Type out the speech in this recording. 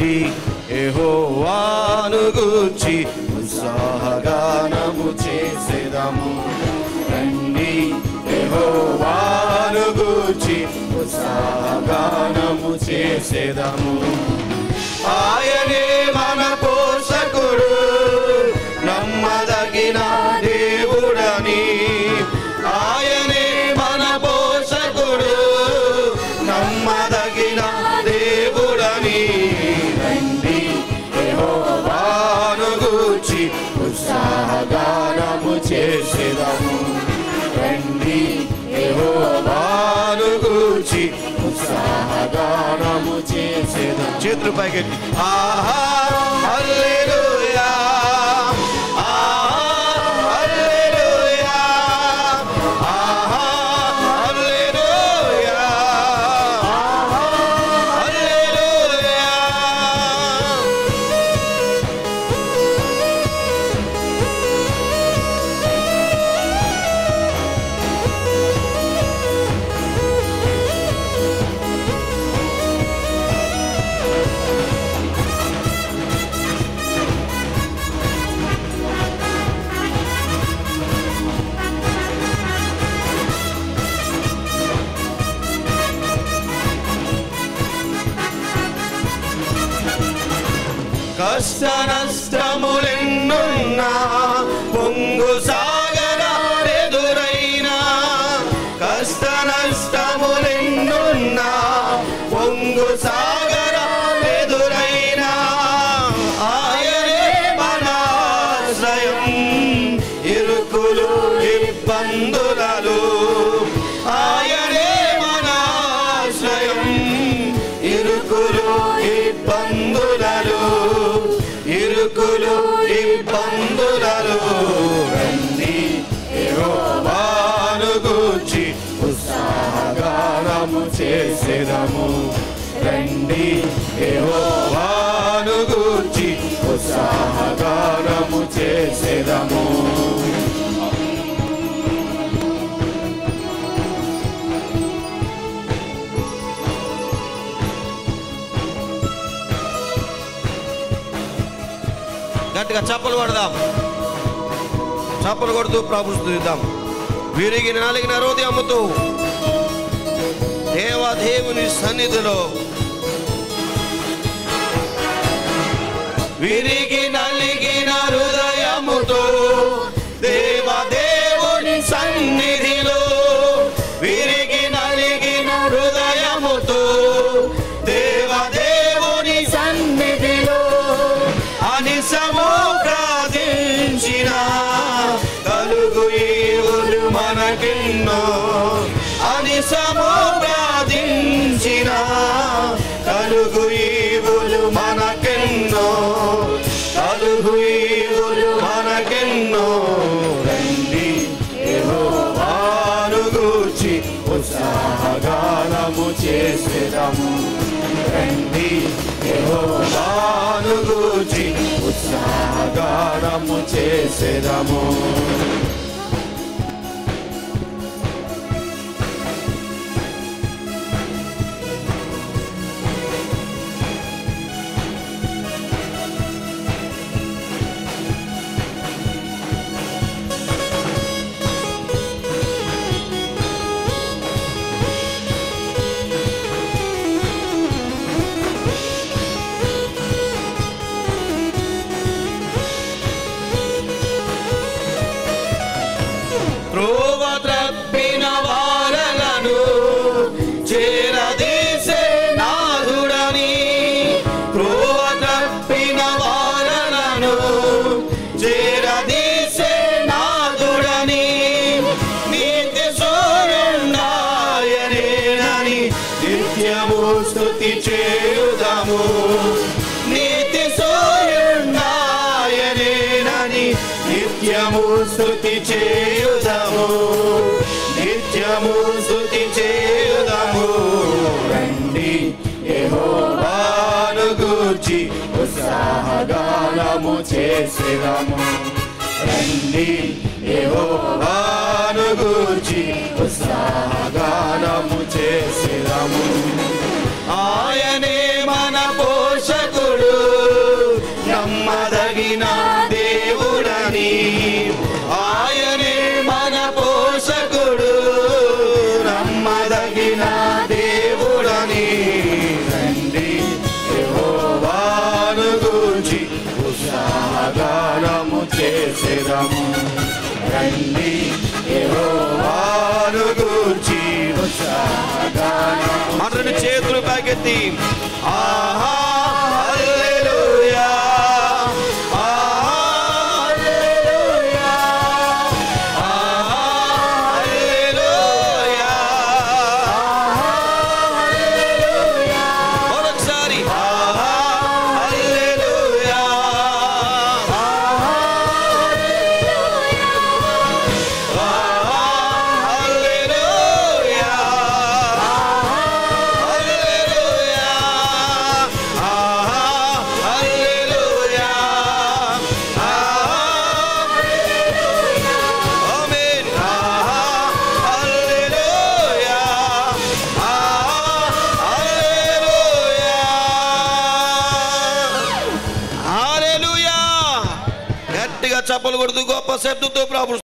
యెహోవాను గూర్చి ఉత్సాహగానము చేసేదము రండి యెహోవాను గూర్చి ఉత్సాహగానము చేసేదము ఆయనే మన పోషకుడు నమ్మదగిన దేవుడని ఆయనే మన పోషకుడు నమ్మదగిన దేవుడని రండి యెహోవాను గూర్చి ఉత్సాహగానము చేసేదము రండి యెహోవాను గూర్చి ఉత్సాహగానము చేసేదము చేతులు పైకి ఆహా హల్లెలూయా ఆహా హల్లెలూయా ఆహా హల్లెలూయా ఆహా హల్లెలూయా కష్ట నష్టములెన్నున్నా పొంగు సాగర ఎదురైనా కష్ట నష్టములెన్నున్నా పొంగు సాగర ఎదురైనా ఆయనే మన ఆశ్రయం ఇరుకులు ఇబ్బందులలో ఆయనే మన ఆశ్రయం ఇరుకులు ఇబ్బందులలో ఇరుకులు ఇబ్బందులలో రండి యెహోవాను గూర్చి ఉత్సాహగానము చేసేదము రండి యెహోవాను గూర్చి ఉత్సాహగానము చేసేదము గట్టిగా చప్పలు కొడదాం చప్పలు కొడుతూ ప్రభు స్తుతిద్దాం విరిగి నలిగిన హృదయముతో దేవదేవుని సన్నిధిలో విరిగి నలిగిన హృదయముతో దేవదేవుని సన్నిధిలో విరిగి నలిగిన హృదయముతో దేవదేవుని సన్నిధిలో అనిసము ప్రార్థించిన కలుగు ఈవులు మనకెన్నో అనిసము ప్రార్థించిన కలుగు ఈవులు మనకెన్నో కలుగు ఈవులు మనకెన్నో రండి యెహోవాను గూర్చి ఉత్సాహగానము చేసేదము రండి యెహోవాను గూర్చి ఉత్సాహగానము చేసేదము త్రోవ త్రప్పిన వారలను చేరదీసే నాదుడని త్రోవ త్రప్పిన వారలను చేరదీసే నాదుడని నీతి సూర్యుడాయనేనని నిత్యము స్తుతి చేయుదము నీతి సూర్యుడాయనేనని నిత్యము స్తుతి చేయుదము నిత్యము స్తుతి చేయుదము రండి యెహోవాను గూర్చి ఉత్సాహగానము చేసేదము రండి యెహోవాను గూర్చి ఉత్సాహగానము చేసేదము ఆయనే మన పోషకుడు పైకెత్తి ఆహా హల్లెలూయా ఆహా హల్లెలూయా ఆహా హల్లెలూయా మరొకసారి ఆహా హల్లెలూయా ఆహా హల్లెలూయా హల్లెలూయా ఆహా హల్లెలూయా ఆమేన్ ఆహా హల్లెలూయా హల్లెలూయా హల్లెలూయా గట్టిగా చప్పలు కొడుతూ గొప్ప శబ్దంతో ప్రభు